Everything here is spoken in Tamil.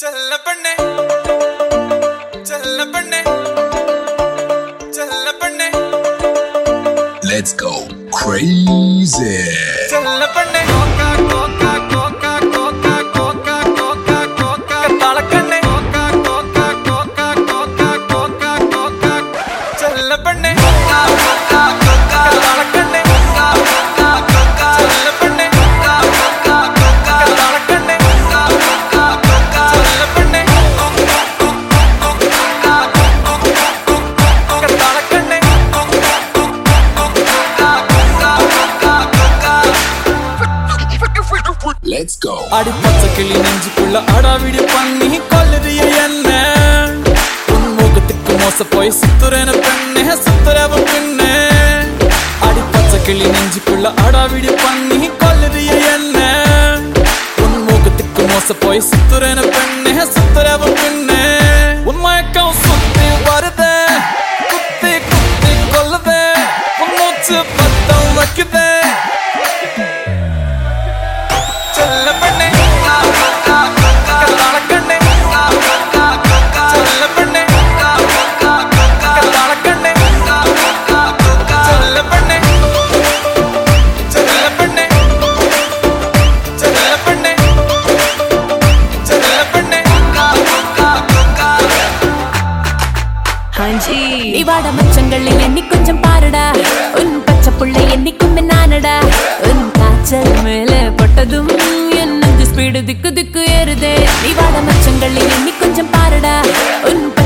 ചെല്ല പെണ്ണെ ചെല്ല പെണ്ണെ ചെല്ല പെണ്ണെ Let's go crazy. ചെല്ല പെണ്ണെ കോക്ക കോക്ക കോക്ക കോക്ക കോക്ക കോക്ക കോക്ക തളക്കണ്ണെ കോക്ക കോക്ക കോക്ക കോക്ക കോക്ക കോക്ക ചെല്ല പെണ്ണെ കോക്ക കോക്ക കോക്ക തളക്കണ്ണെ കോക്ക കോക്ക കോക്ക ചെല്ല പെണ്ണെ കോക്ക കോക്ക കോക്ക തളക്കണ്ണെ കോക്ക കോക്ക കോക്ക ചെല്ല പെണ്ണെ തളക്കണ്ണെ Let's go. அடி பச்சை கிளி நெஞ்சுக்குள்ள அடாவிடி பண்ணி கொல்லுறிய என்ன உன் முகத்துக்கு மோச போய் சுத்துறேன பெண்ணே சுத்துறவ பெண்ணே அடி பச்சை கிளி நெஞ்சுக்குள்ள அடாவிடி பண்ணி கொல்லுறிய என்ன உன் முகத்துக்கு மோச போய் சுத்துறேன பெண்ணே சுத்துறவ பெண்ணே உன் மயக்கம் சுத்தி வருதே குத்தி குத்தி கொல்லுதே உன் மூச்சு பத்தம் வைக்குதே ചെല്ല പെണ്ണെ കള്ളാളക്കണ്ണെ ചെല്ല പെണ്ണെ കള്ളാളക്കണ്ണെ ചെല്ല പെണ്ണെ ചെല്ല പെണ്ണെ ചെല്ല പെണ്ണെ ചെല്ല പെണ്ണെ ஹாஞ்சி இவாட மச்சங்களை எண்ணி கொஞ்சம் பாருடா உன் பச்சை புள்ள என்னைக்கும் நானடா உன் காய்ச்சல் மேல பட்டதும் என் நெஞ்சு ஸ்பீடு திக்கு திக்கு ஏறுதே இவாட மச்சங்களை எண்ணி கொஞ்சம் பாருடா உன்